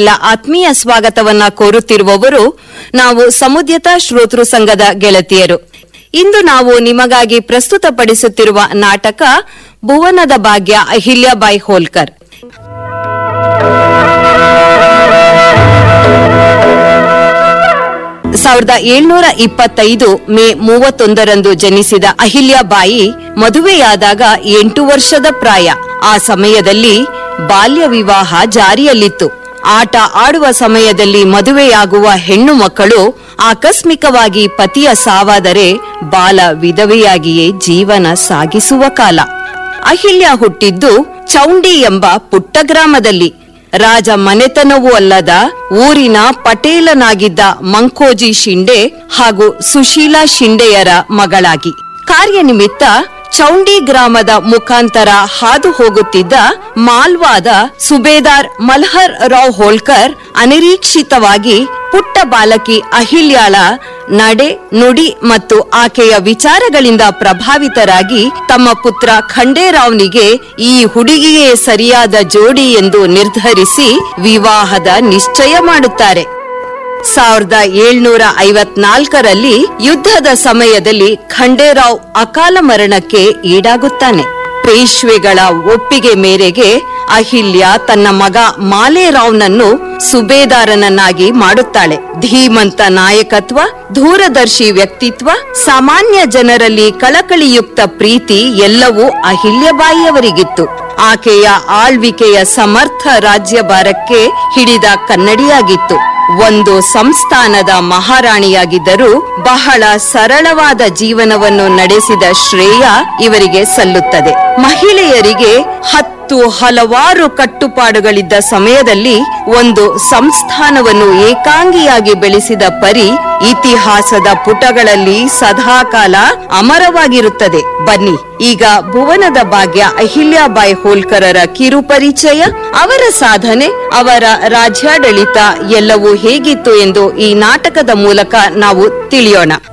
ತಮಗೆಲ್ಲ ಆತ್ಮೀಯ ಸ್ವಾಗತವನ್ನ ಕೋರುತ್ತಿರುವವರು ನಾವು ಸಮುದ್ಯತ ಶ್ರೋತೃ ಸಂಘದ ಗೆಳತಿಯರು ಇಂದು ನಾವು ನಿಮಗಾಗಿ ಪ್ರಸ್ತುತಪಡಿಸುತ್ತಿರುವ ನಾಟಕ ಭುವನದ ಭಾಗ್ಯ ಅಹಿಲ್ಯಾಬಾಯಿ ಹೋಲ್ಕರ್ ಸಾವಿರದ ಏಳ್ನೂರ ಇಪ್ಪತ್ತೈದು ಮೇ ಮೂವತ್ತೊಂದರಂದು ಜನಿಸಿದ ಅಹಿಲ್ಯಾಬಾಯಿ ಮದುವೆಯಾದಾಗ ಎಂಟು ವರ್ಷದ ಪ್ರಾಯ ಆ ಸಮಯದಲ್ಲಿ ಬಾಲ್ಯ ವಿವಾಹ ಜಾರಿಯಲ್ಲಿತ್ತು ಆಟ ಆಡುವ ಸಮಯದಲ್ಲಿ ಮದುವೆಯಾಗುವ ಹೆಣ್ಣು ಮಕ್ಕಳು ಆಕಸ್ಮಿಕವಾಗಿ ಪತಿಯ ಸಾವಾದರೆ ಬಾಲ ವಿಧವೆಯಾಗಿಯೇ ಜೀವನ ಸಾಗಿಸುವ ಕಾಲ ಅಹಿಲ್ಯ ಹುಟ್ಟಿದ್ದು ಚೌಂಡಿ ಎಂಬ ಪುಟ್ಟ ಗ್ರಾಮದಲ್ಲಿ ರಾಜ ಮನೆತನವೂ ಅಲ್ಲದ ಊರಿನ ಪಟೇಲನಾಗಿದ್ದ ಮಂಕೋಜಿ ಶಿಂಡೆ ಹಾಗೂ ಸುಶೀಲಾ ಶಿಂಡೆಯರ ಮಗಳಾಗಿ ಕಾರ್ಯನಿಮಿತ್ತ ಚೌಂಡಿ ಗ್ರಾಮದ ಮುಖಾಂತರ ಹಾದು ಹೋಗುತ್ತಿದ್ದ ಮಾಲ್ವಾದ ಸುಬೇದಾರ್ ಮಲ್ಹರ್ ರಾವ್ ಹೋಲ್ಕರ್ ಅನಿರೀಕ್ಷಿತವಾಗಿ ಪುಟ್ಟ ಬಾಲಕಿ ಅಹಿಲ್ಯಾಳ ನಡೆ ನುಡಿ ಮತ್ತು ಆಕೆಯ ವಿಚಾರಗಳಿಂದ ಪ್ರಭಾವಿತರಾಗಿ ತಮ್ಮ ಪುತ್ರ ಖಂಡೇರಾವ್ನಿಗೆ ಈ ಹುಡುಗಿಯೇ ಸರಿಯಾದ ಜೋಡಿ ಎಂದು ನಿರ್ಧರಿಸಿ ವಿವಾಹದ ನಿಶ್ಚಯ ಮಾಡುತ್ತಾರೆ ಸಾವಿರದ ಏಳ್ನೂರ ಐವತ್ನಾಲ್ಕರಲ್ಲಿ ಯುದ್ಧದ ಸಮಯದಲ್ಲಿ ಖಂಡೇರಾವ್ ಅಕಾಲ ಮರಣಕ್ಕೆ ಈಡಾಗುತ್ತಾನೆ ಪೇಶ್ವೆಗಳ ಒಪ್ಪಿಗೆ ಮೇರೆಗೆ ಅಹಿಲ್ಯ ತನ್ನ ಮಗ ಮಾಲೇರಾವ್ನನ್ನು ಸುಬೇದಾರನನ್ನಾಗಿ ಮಾಡುತ್ತಾಳೆ ಧೀಮಂತ ನಾಯಕತ್ವ ದೂರದರ್ಶಿ ವ್ಯಕ್ತಿತ್ವ ಸಾಮಾನ್ಯ ಜನರಲ್ಲಿ ಕಳಕಳಿಯುಕ್ತ ಪ್ರೀತಿ ಎಲ್ಲವೂ ಅಹಿಲ್ಯಬಾಯಿಯವರಿಗಿತ್ತು ಆಕೆಯ ಆಳ್ವಿಕೆಯ ಸಮರ್ಥ ರಾಜ್ಯಭಾರಕ್ಕೆ ಹಿಡಿದ ಕನ್ನಡಿಯಾಗಿತ್ತು ಒಂದು ಸಂಸ್ಥಾನದ ಮಹಾರಾಣಿಯಾಗಿದ್ದರೂ ಬಹಳ ಸರಳವಾದ ಜೀವನವನ್ನು ನಡೆಸಿದ ಶ್ರೇಯ ಇವರಿಗೆ ಸಲ್ಲುತ್ತದೆ ಮಹಿಳೆಯರಿಗೆ ಹತ್ತು ಹಲವಾರು ಕಟ್ಟುಪಾಡುಗಳಿದ್ದ ಸಮಯದಲ್ಲಿ ಒಂದು ಸಂಸ್ಥಾನವನ್ನು ಏಕಾಂಗಿಯಾಗಿ ಬೆಳೆಸಿದ ಪರಿ ಇತಿಹಾಸದ ಪುಟಗಳಲ್ಲಿ ಸದಾಕಾಲ ಅಮರವಾಗಿರುತ್ತದೆ ಬನ್ನಿ ಈಗ ಭುವನದ ಭಾಗ್ಯ ಅಹಿಲ್ಯಾಬಾಯಿ ಹೋಲ್ಕರರ ಕಿರು ಪರಿಚಯ ಅವರ ಸಾಧನೆ ಅವರ ರಾಜ್ಯಾಡಳಿತ ಎಲ್ಲವೂ ಹೇಗಿತ್ತು ಎಂದು ಈ ನಾಟಕದ ಮೂಲಕ ನಾವು ತಿಳಿಯೋಣ